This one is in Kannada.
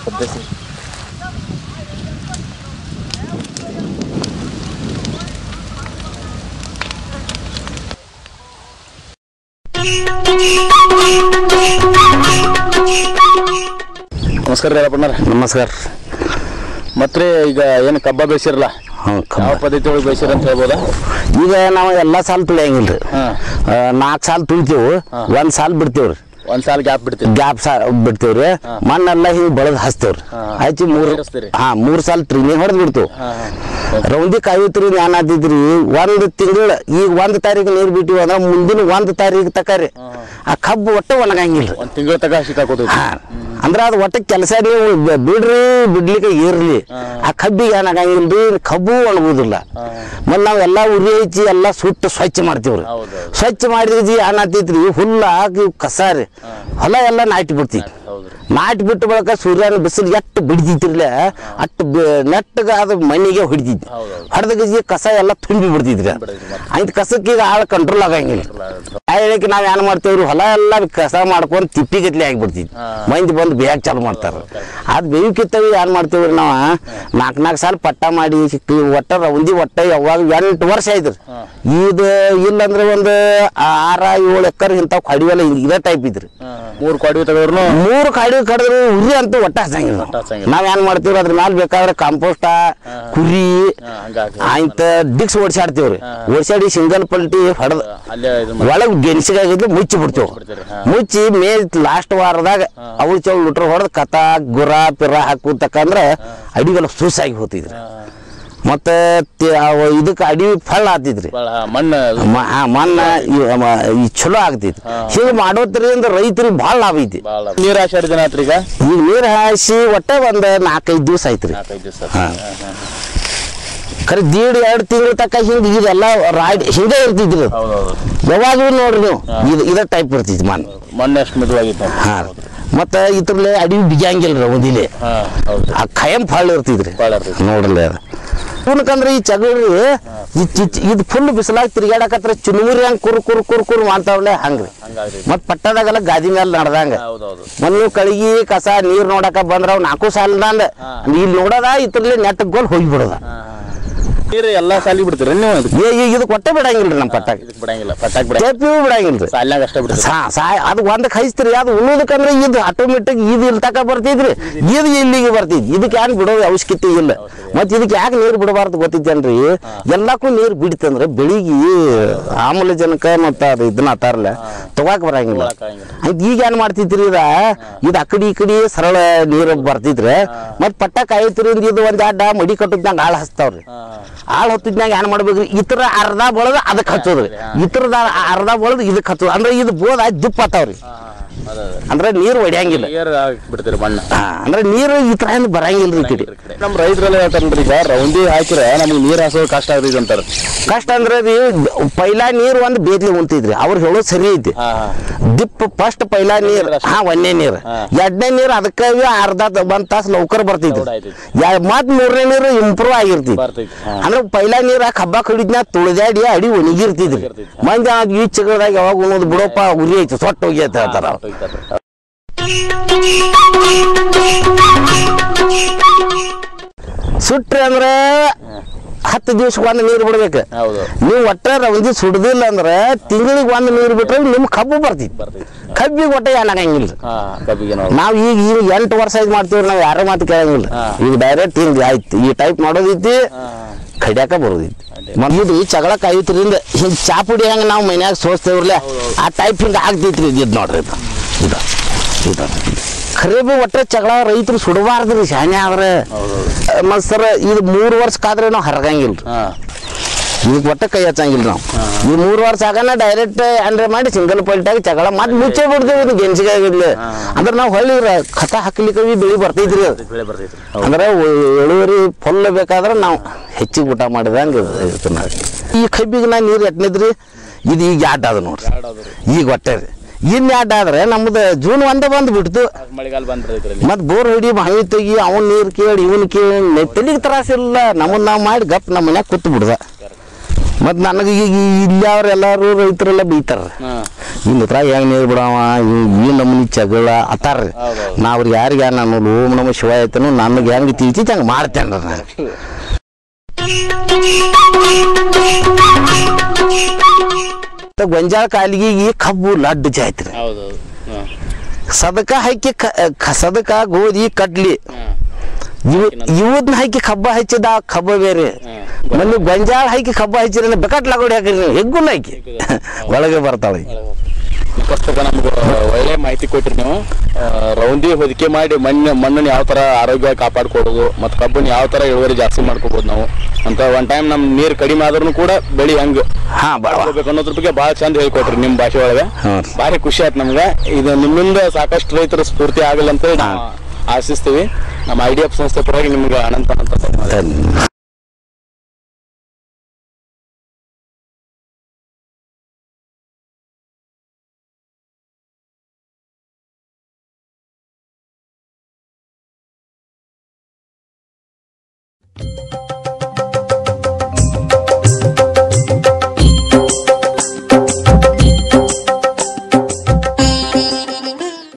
ಪದ್ಧತಿ ನಮಸ್ಕಾರ ರೀ ಅಪ್ಪಣ್ಣಾರ ನಮಸ್ಕಾರ ಮತ್ತೆ ಈಗ ಏನು ಕಬ್ಬ ಬೇಸಿರಲ್ಲ ಹ್ಞೂ ಯಾವ ಪದ್ಧತಿ ಒಳಗೆ ಬೇಸಿರ ಅಂತ ಹೇಳ್ಬೋದಾ ಈಗ ನಾವು ಎಲ್ಲ ಸಾಲ ತುಳಿಯಂಗಿಲ್ಲ ರೀ ಹಾ ನಾಲ್ಕು ಸಾಲ ತುಳಿತೀವಿ ಒಂದು ಸಾಲ ಬಿಡ್ತೀವಿ ರೀ ಒಂದ್ ಸಾಲ ಗ್ಯಾಪ್ ಬಿಡ್ತೀರಿ ಗ್ಯಾಪ್ ಸಾ ಬಿಡ್ತೀವಿ ರೀ ಮಣ್ಣೆಲ್ಲ ಹಿಂಗೆ ಬೆಳೆದು ಹಚ್ತೇವೆ ರೀ ಹಾ. ಹಚ್ಚಿ ಮೂರು ಸೇರಿಸ್ತೀರಿ? ಹಾಂ ಮೂರು ಸಾಲ ಟ್ರಿಮಿಂಗ್ ಹೊಡೆದು ಬಿಡ್ತೀವಿ ಹಾ ಹಾ ರೌಂದಿ ಕಾಯುತ್ರಿ ಏನ್ ಆತಿದ್ರಿ ಒಂದು ತಿಂಗಳು ಈಗ ಒಂದು ತಾರೀಕು ನೀರು ಬಿಟ್ಟಿವಿ ಅಂದ್ರೆ ಮುಂದಿನ ಒಂದು ತಾರೀಕು ತಕ ರೀ ಆ ಕಬ್ಬು ಒಟ್ಟು ಒಣಗಂಗಿಲ್ಲ ರೀ ಒಂದ್ ತಿಂಗಳ ತಕ ಸಿಕ್ಕಾಕೋತೈತಿ ಹಾ ಅಂದ್ರೆ ಅದು ಒಟ್ಟು ಕೆಲಸ ನೀವು ಬ- ಬಿಡ್ರಿ ಬಿಡ್ಲಿಕ್ಕೆ ಇರ್ಲಿ ಆ ಕಬ್ಬಿಗೆ ಏನಾಗಂಗಿಲ್ರಿ ಕಬ್ಬು ಒಣಗುದಿಲ್ಲ ಮತ್ತೆ ನಾವು ಎಲ್ಲ ಉರಿ ಹಚ್ಚಿ ಎಲ್ಲ ಸುಟ್ಟು ಸ್ವಚ್ಛ ಮಾಡ್ತೀವ್ರಿ ಹೌದೌದು. ಸ್ವಚ್ಛ ಮಾಡಿದ್ರಿ ಏನಾಗ್ತೈತ್ರಿ ಹುಲ್ಲ ಹಾಕಿ ಕಸ ರೀ ಹೊಲ ಎಲ್ಲ ನಾಟಿ ಬಿಡ್ತೈತಿ ಹೌದ್ರಿ ನಾಟಿ ಬಿಟ್ಟ ಬಳಿಕ ಸೂರ್ಯನ ಬಿಸಿಲು ಎಷ್ಟು ಬಿಡ್ತಿದ್ರಲ್ಲ ಅಷ್ಟು ನೆಟ್ಟಗ ಅದು ಮಣ್ಣಿಗೆ ಹೊಡಿತಿದ್ವಿ ಹೌದೌದು. ಹೊಡೆದ ಕಸ ಎಲ್ಲ ತುಂಬಿ ಬಿಡ್ತಿದ್ರಿ ಬಿಡ್ತೈತಿ ಮತ್ತೆ. ಆಯ್ತು ಕಸಕ್ಕೆ ಈಗ ಆಳ ಕಂಟ್ರೋಲ್ ಆಗಂಗಿಲ್ಲ ಆ ಹೇಳಿಕೆ ನಾವ್ ಏನ್ ಮಾಡ್ತೇವ್ರಿ ಹೊಲ ಎಲ್ಲ ಕಸ ಮಾಡ್ಕೊಂಡು ತಿಪ್ಪಿ ಗತ್ಲೆ ಆಗಿಬಿಡ್ತಿದ್ವಿ ಹಾ. ಮಂದಿ ಬಂದು ಬೇಗ ಚಾಲು ಮಾಡ್ತಾರ ಅದ್ ಬೇವಿಕಿತ್ತವಿ ಏನ್ ಮಾಡ್ತೇವ್ರಿ ನಾವ ನಾಲ್ಕ್ ನಾಲ್ಕು ಸಾಲ ಪಟ್ಟ ಮಾಡಿ ಸಿಕ್ತಿ ಒಟ್ಟ ರೌಂದಿ ಒಟ್ಟ ಯಾವಾಗ ಎಂಟು ವರ್ಷ ಆಯ್ತ್ರಿ ಹಾ. ಇದು ಇಲ್ಲಂದ್ರೆ ಒಂದು ಆರ ಏಳು ಎಕರ್ ಇಂಥವ್ ಕಡಿವೆಲ್ಲ ಇದೇ ಟೈಪ್ ಇದ್ರಿ ಮೂರು ಕೊಡವಿ ತಗೋರ್ನು ಮೂರು ಕಾಡಿ ಕಡಿದ್ರೆ ಉರಿ ಅಂತೂ ಒಟ್ಟ ಹಚ್ಚಂಗಿಲ್ಲ ಒಟ್ಟ ಹಚ್ಚಂಗಿಲ್ಲ. ನಾವ್ ಏನ್ ಮಾಡ್ತೀವ್ರಿ ಅದ್ರ ಮ್ಯಾಲ ಬೇಕಾದ್ರೆ ಕಾಂಪೋಸ್ಟ ಕುರಿ ಹಂಗಾಗಿ ಆಯ್ತ ಡಿಕ್ಸ್ ಓಡಿಸಾಡ್ತೀವ್ರಿ ಓಡಿಸಾಡಿ ಸಿಂಗಲ್ ಪಲ್ಟಿ ಹೊಡೆದ ಅಲ್ಲೇ ಇದು ಮಾಡಿ ಒಳಗ್ ಗೆಣಸಿಗಾಗಿದ್ದು ಮುಚ್ಚಿ ಬಿಡ್ತೇವೆ ಬಿಡ್ತೀರಿ, ಹಾ. ಮುಚ್ಚಿ ಮೇ ಲಾಸ್ಟ್ ವಾರದಾಗ ಅವು ಚೌ ಲುಟ್ರ ಹೊಡೆದ್ ಕತ ಗುರ ಪಿರ ಹಾಕುತಕ್ಕಂದ್ರ ಅಡಿಗೆಲ್ಲ ಸೂಸಾಗಿ ಹೋತಿದ್ರಿ ಮತ್ತೆ ತಿ- ಅವ ಇದಕ್ಕೆ ಅಡಿ ಫಳ ಆತಿದ್ರಿ ಭಾಳ ಮಣ್ಣು ಮ- ಆ ಮಣ್ಣ ಈ- ಮ- ಈ ಚಲೋ ಆಗ್ತೈತಿ ಹಿಂಗ ಮಾಡೋದ್ರಿಂದ ರೈತರಿಗೆ ಭಾಳ ಲಾಭ ಐತಿ ಭಾಳ ನೀರು ಹಾಸಾಡಿ ದಿನ ಆತ್ರಿ ಈಗ ಈಗ ನೀರ್ ಹಾಯಿಸಿ ಒಟ್ಟ ಒಂದ್ ನಾಲ್ಕೈದು ದಿವಸ ಆಯ್ತ್ರಿ ನಾಲ್ಕೈದು ದಿವಸ ಹಾ. ಖರೆ ದೀಡ್ ಎರಡು ತಿಂಗಳ ತಕ್ಕ ಹಿಂಗ ಇದೆಲ್ಲ ರಾಡಿ ಹಿಂಗೆ ಇರ್ತಿದ್ರಿ ಅದು. ಹೌದೌದು ಯಾವಾಗ್ಲೂ ನೋಡ್ರಿ ನೀವು ಇದು ಇದ ಟೈಪ್ ಇರ್ತೈತಿ ಮಣ್ಣು ಮಣ್ಣು ಎಷ್ಟು ಮಿದುವಾಗಿತ್ತು ಹಾ ಮತ್ತ ಇದ್ರಲ್ಲೇ ಅಡಿವಿ ಬಿಗಿಯಂಗಿಲ್ರಿ ಒಂದಿಲೆ ಹಾ ಹೌದು ಆ ಖಯಂ ಫಾಳ್ ಇರ್ತಿದ್ರಿ ಭಾಳ ಇರ್ತೈತಿ ನೋಡ್ರಿ ಅದು ಇವನಕಂದ್ರ ಈ ಚಗಳ್ರಿ ಇದು ಫುಲ್ ಬಿಸಿಲಾಗ ತಿರ್ಗಾಡಕತ್ರ ಚುನುಮುರಿ ಹಂಗ ಕುರ್ ಕುರ್ ಕುರ್ ಕುರ್ ಮಾಡ್ತಾವಲ್ಲ ಹಂಗ್ರಿ ಹಂಗಾಗ್ರಿ ಮತ್ ಪಟ್ಟದಾಗೆಲ್ಲ ಗಾದಿ ಮೇಲೆ ನಡ್ದಂಗ ಹೌದೌದು ಮೊನ್ನೆ ಕಳಿಗಿ ಕಸ ನೀರ್ ನೋಡಕ ಬಂದ್ರ ಅವ್ ನಾಲ್ಕು ಸಾಲದಂದ ಇಲ್ಲಿ ನೋಡದ ಇದ್ರಲ್ಲಿ ನೆಟ್ ಗೋಲ್ ಹೋಗಿ ಬಿಡದ ನೀರು ಎಲ್ಲಾ ಸಾಲಿ ಬಿಡ್ತೀರಿ ನೀವು ಇದಕ್ಕೆ ಏ ಈಗ ಇದು ಕೊಟ್ಟೆ ಬಿಡಂಗಿಲ್ರಿ ನಮ್ಮ ಪಟ್ಟಾಗ ಇದಕ್ಕೆ ಬಿಡಂಗಿಲ್ಲ ಪಟಾಕ್ ಬಿಡ ಟೇಪಿಯೂ ಬಿಡಂಗಿಲ್ರಿ ಸಾಲಿನಾಗ ಅಷ್ಟೇ ಬಿಡ್ತೀರಿ ಸಾ ಸಾ ಅದು ಒಂದಕ್ಕೆ ಹೈಸ್ತ್ರಿ ಅದು ಉಣ್ಣೋದಕ್ಕಂದ್ರೆ ಇದು ಆಟೋಮೆಟಿಕ್ ಇದು ಇಲ್ಲಿ ತಕ ಬರ್ತಿದ್ರಿ ಇದು ಇಲ್ಲಿಗೆ ಬರ್ತಿದ್ ಇದಕ್ಕೆ ಯಾರು ಬಿಡೋ ಅವಶ್ಯಕತೆ ಇಲ್ಲ ಮತ್ತೆ ಇದಕ್ಕೆ ಯಾಕೆ ನೀರು ಬಿಡಬಾರ್ದು ಗೊತ್ತಿದ್ದೇನ್ರಿ ಎಲ್ಲಕ್ಕೂ ನೀರು ಬಿಡ್ತಂದ್ರೆ ಬೆಳಿಗ್ಗೆ ಆಮ್ಲಜನಕ ಮತ್ತ ಅದು ಇದನ್ನ ಅತ್ತಾರಲ್ಲ ತಗೋಕ್ ಬರಂಗಿಲ್ಲ ಆಗಂಗಿಲ್ಲ. ಆಯ್ತ್ ಈಗ ಏನ್ ಮಾಡ್ತಿದ್ರಿ ಇದ ಇದು ಅಕಡಿ ಈ ಕಡಿ ಸರಳ ನೀರು ಬರ್ತಿದ್ರೆ ಮತ್ ಪಟ್ಟ ಕಾಯ್ತಿರಿ ಇದು ಒಂದ್ ಅಡ್ಡ ಮಡಿ ಕಟ್ಟದ್ನಾಗ ಆಳ್ ಹಚ್ತಾವ್ರಿ ಆಳ್ ಹೊತ್ತಿದ್ನಾಗ ಏನ್ ಮಾಡ್ಬೇಕ್ರಿ ಇತರ ಅರ್ಧ ಬಳದ ಅದಕ್ಕೆ ಹಚ್ಚೋದ್ರಿ ಇತರದ ಅರ್ಧ ಬಳದ ಇದಕ್ಕೆ ಹಚ್ಚೋದು ಅಂದ್ರೆ ಇದು ಬೋದ ದಿಪ್ಪ ಆತಾವ್ರಿ ಅದ ಅಂದ್ರೆ ನೀರು ಹೊಡ್ಯಾಂಗಿಲ್ಲ ನೀರು ಬಿಡ್ತೀರಿ ಮಣ್ಣು ಹಾ, ಅಂದ್ರೆ ನೀರು ಈ ತರ ಏನು ಬರಂಗಿಲ್ರಿ ಈ ಕಡೆ ನಮ್ಮ ರೈತರೆಲ್ಲ ಹೇಳ್ತಾರಲ್ರಿ ಈಗ ರೌಂದಿ ಹಾಕಿದ್ರೆ ನಮ್ಗೆ ನೀರು ಹಾಸೋದು ಕಷ್ಟ ಆಗ್ತೈತಿ ಅಂತಾರ ಕಷ್ಟ ಅಂದ್ರೆ ರೀ ಪೈಲಾ ನೀರು ಒಂದು ಬೇದ್ಲಿ ಉಂತಿದ್ರಿ ಅವ್ರು ಹೇಳೋದು ಸರಿ ಐತಿ ಹಾ ಹಾ ದಿಪ್ ಫಸ್ಟ್ ಪೈಲಾ ನೀರ್ ಹಾ ಒಂದೇ ನೀರ್ ಎರಡನೇ ನೀರ್ ಅದಕ್ಕೆ ಅರ್ಧ ತ- ಒಂದ್ ತಾಸ್ ಲೌಕರ್ ಬರ್ತೈತಿ ಲೌಡ್ ಆಯ್ತೈತಿ. ಯಾ- ಮತ್ ಮೂರನೇ ನೀರು ಇಂಪ್ರೂವ್ ಆಗಿರ್ತೈತಿ ಬರ್ತೈತಿ ಹಾ ಅಂದ್ರೆ ಪೈಲಾ ನೀರ್ ಹಬ್ಬ ಕಡಿದ್ನ ತುಳಿದಾಡಿ ಅಡಿ ಒಣಗಿರ್ತಿದ್ರಿ ಮಂದಿ ಈ ಚಿಕ್ಕದಾಗ ಯಾವಾಗ ಉಣ್ಣೋದು ಬಿಡೋಪ್ಪ ಉರಿ ಐತಿ ಸೊಟ್ಟ ಹೋಗಿ ಅಂತ ಹೇಳ್ತಾರ ಅವ್ರು. ಹೋಗ್ತಾರ್ರಿ. ಸುಟ್ರಿ ಅಂದ್ರೆ ಹತ್ತು ದಿವ್ಸಕ್ಕೆ ಒಂದು ನೀರು ಬಿಡ್ಬೇಕು ಹೌದು ನೀವು ಒಟ್ಟ ರೌಂದಿ ಸುಡ್ದಿಲ್ಲ ಅಂದ್ರೆ ತಿಂಗಳಿಗೆ ಒಂದು ನೀರು ಬಿಟ್ರೆ ನಿಮ್ ಕಬ್ಬು ಬರ್ತೈತಿ ಬರ್ತೈತಿ ಕಬ್ಬಿಗೆ ಒಟ್ಟ ಏನಾಗಂಗಿಲ್ಲ ಹಾ ಕಬ್ಬಿಗೆ ನಾವು ನಾವ್ ಈಗ ಈಗ ಎಂಟು ವರ್ಷ ಇದು ಮಾಡ್ತೀವಿ ನಾವು ಯಾರ ಮಾತು ಕೇಳಂಗಿಲ್ಲ ಹಾ. ಈಗ ಡೈರೆಕ್ಟ್ ಹಿಂಗ್ ಆಯ್ತು ಈ ಟೈಪ್ ಮಾಡೋದೈತಿ ಹಾ ಕಡಿಯಾಕ ಬರೋದೈತಿ ಮತ್ತ್ ಇದು ಜಗಳ ಕಾಯುತ್ರಿಂದ ಹಿಂಗ್ ಚಾ ಪುಡಿ ಹೆಂಗ್ ನಾವು ಮನ್ಯಾಗ ಸೋಸ್ತೇವ್ರಲ್ಲ ಆ ಟೈಪ್ ಹಿಂಗ ಆಗ್ತೈತ್ರಿ ಇದು ನೋಡ್ರಿ ಇದು ಇದು ಇದು ಖರೆ ಬಿ ಒಟ್ಟ ಜಗಳ ರೈತರು ಸುಡಬಾರ್ದ್ರಿ ಶಾನೆ ಆದ್ರೆ ಹೌದೌದು ಮತ್ ಸರ್ ಇದು ಮೂರು ವರ್ಷ ಕಾದ್ರೆ ನಾವು ಹರಗಂಗಿಲ್ರಿ ಹಾ ಇದಕ್ಕೆ ಒಟ್ಟ ಕೈ ಹಚ್ಚಂಗಿಲ್ಲ ನಾವು ಈ ಮೂರು ವರ್ಷ ಆಗನ ಡೈರೆಕ್ಟ್ ಏನ್ರ ಮಾಡಿ ಸಿಂಗಲ್ ಪಾಯಿಂಟ್ ಜಗಳ ಮತ್ತೆ ಮುಚ್ಚೇ ಬಿಡ್ತೇವೆ ಇದು ಗೆಣಸಿಗಾಗಿರ್ಲಿ ಅಂದ್ರೆ ನಾವು ಹೊಳ್ಳಿ ರ- ಖತ ಹಾಕ್ಲಿಕ್ಕೆ ಬಿ ಬೆಳಿ ಬರ್ತೈತ್ರಿ ಅದು ಬೆಳೆ ಬರ್ತೈತಿ ಅಂದ್ರೆ ಒ- ಇಳುವರಿ ಫುಲ್ ಬೇಕಾದ್ರೆ ನಾವು ಹೆಚ್ಚಿಗೆ ಊಟ ಮಾಡಿದಂಗೆ ಇರ್ತದೆ ನಾವು ಈ ಕಬ್ಬಿಗೆ ನಾ ನೀರು ಎಟ್ನಿದ್ರಿ ಇದು ಈಗ ಆಟ ಅದ ನೋಡ್ರಿ ಈಗ ಹೊಟ್ಟೆ ರೀ ಇನ್ನು ಆಟ ಆದ್ರೆ ನಮ್ದು ಜೂನ್ ಒಂದೇ ಬಂದು ಬಿಡ್ತು ಮಳೆಗಾಲ ಬಂದ್ಬಿಡ್ತೈತ್ರಿ ಅಲ್ಲಿ ಮತ್ ಬೋರ್ ಹೊಡಿ ಬಾವಿ ತೆಗಿ ಅವನ್ ನೀರ್ ಕೇಳಿ ಇವನ್ ಕೇಳಿ ತಲೆಗೆ ತ್ರಾಸ ಇಲ್ಲ ನಮ್ಮನ್ನ ನಾವು ಮಾಡಿ ಗಪ್ ನಮ್ಮ ಮನ್ಯಾಗ ಕೂತ್ ಬಿಡ್ದ ಮತ್ತು ನನಗೆ ಈಗ ಇಲ್ಲವ್ರು ಎಲ್ಲರೂ ರೈತರೆಲ್ಲ ಬೈತಾರ ಹಾ ಇನ್ನು ಹತ್ರ ಹೆಂಗ್ ನೀರು ಬಿಡವ ಈ ನಮೂನಿ ಜಗಳ ಅತ್ತಾರ ಹೌದೌದು. ನಾ ಅವ್ರಿಗೆ ಯಾರಿಗೆ ನಾನು ಓಂ ನಮ ಶಿವ ಆಯ್ತನು ನನಗೆ ಹೆಂಗೆ ತಿಳಿತೈತಿ ಹಂಗೆ ಮಾಡ್ತೇನೆ ನಾನು ಮತ್ತೆ ಗೊಂಜಾಳ ಕಾಲಿಗೆ ಈ ಕಬ್ಬು ಲಡ್ಡು ಜಾಯ್ತ್ರಿ ಹೌದೌದು ಹಾ ಸದಕ ಹಾಕಿ ಕ- ಕ- ಸದಕ ಗೋಧಿ ಕಡ್ಲಿ ಹಾ ಇವ್ ಇವದ್ನ ಹಾಕಿ ಕಬ್ಬ ಹಚ್ಚಿದ ಆ ಕಬ್ಬ ಬೇರೆ ಮೊನ್ನೆ ಗೊಂಜಾಳ ಹಾಕಿ ಕಬ್ಬ ಹಚ್ಚಿರ ಬೆಕಟ್ ಲಗೋಡಿ ಹಾಕಿರಿ ನೀವು ಹೆಗ್ಗುಲ್ಲ ಹಾಕಿ ಒಳಗೆ ಬರ್ತಾಳೆ ಪುಸ್ತಕ ನಮ್ಗೆ ಒಳ್ಳೆ ಮಾಹಿತಿ ಕೊಟ್ರಿ ನೀವು ಆ, ರೌಂದಿ ಹೊದಿಕೆ ಮಾಡಿ ಮಣ್ಣು ಮಣ್ಣನ್ನು ಯಾವ ತರ ಆರೋಗ್ಯ ಕಾಪಾಡ್ಕೊಡೋದು ಮತ್ತು ಕಬ್ಬನ್ನು ಯಾವ ತರ ಇಳುವರಿ ಜಾಸ್ತಿ ಮಾಡ್ಕೋಬಹುದು ನಾವು ಅಂತ ಒನ್ ಟೈಮ್ ನಮ್ ನೀರ್ ಕಡಿಮೆ ಆದ್ರೂ ಕೂಡ ಬೆಳಿ ಹಂಗ ಹಾ ಬಡವ ಹೋಗ್ಬೇಕು ಅನ್ನೋದ್ರ ಬಗ್ಗೆ ಭಾಳ ಚಂದ ಹೇಳ್ಕೊಟ್ರಿ ನಿಮ್ ಭಾಷೆ ಒಳಗೆ ಹ್ಞೂ ಭಾರಿ ಖುಷಿ ಆಯ್ತು ನಮ್ಗೆ ಇದು ನಿಮ್ಮಿಂದ ಸಾಕಷ್ಟು ರೈತರ ಸ್ಫೂರ್ತಿ ಆಗಲ್ಲ ಅಂತ ನಾವು ಆಶಿಸ್ತೀವಿ ನಮ್ಮ ಐ ಡಿ ಎಫ್ ಸಂಸ್ಥೆ ಪರವಾಗಿ ನಿಮ್ಗೆ ಅನಂತ ಅನಂತ ಧನ್ಯವಾದ ಧನ್ಯ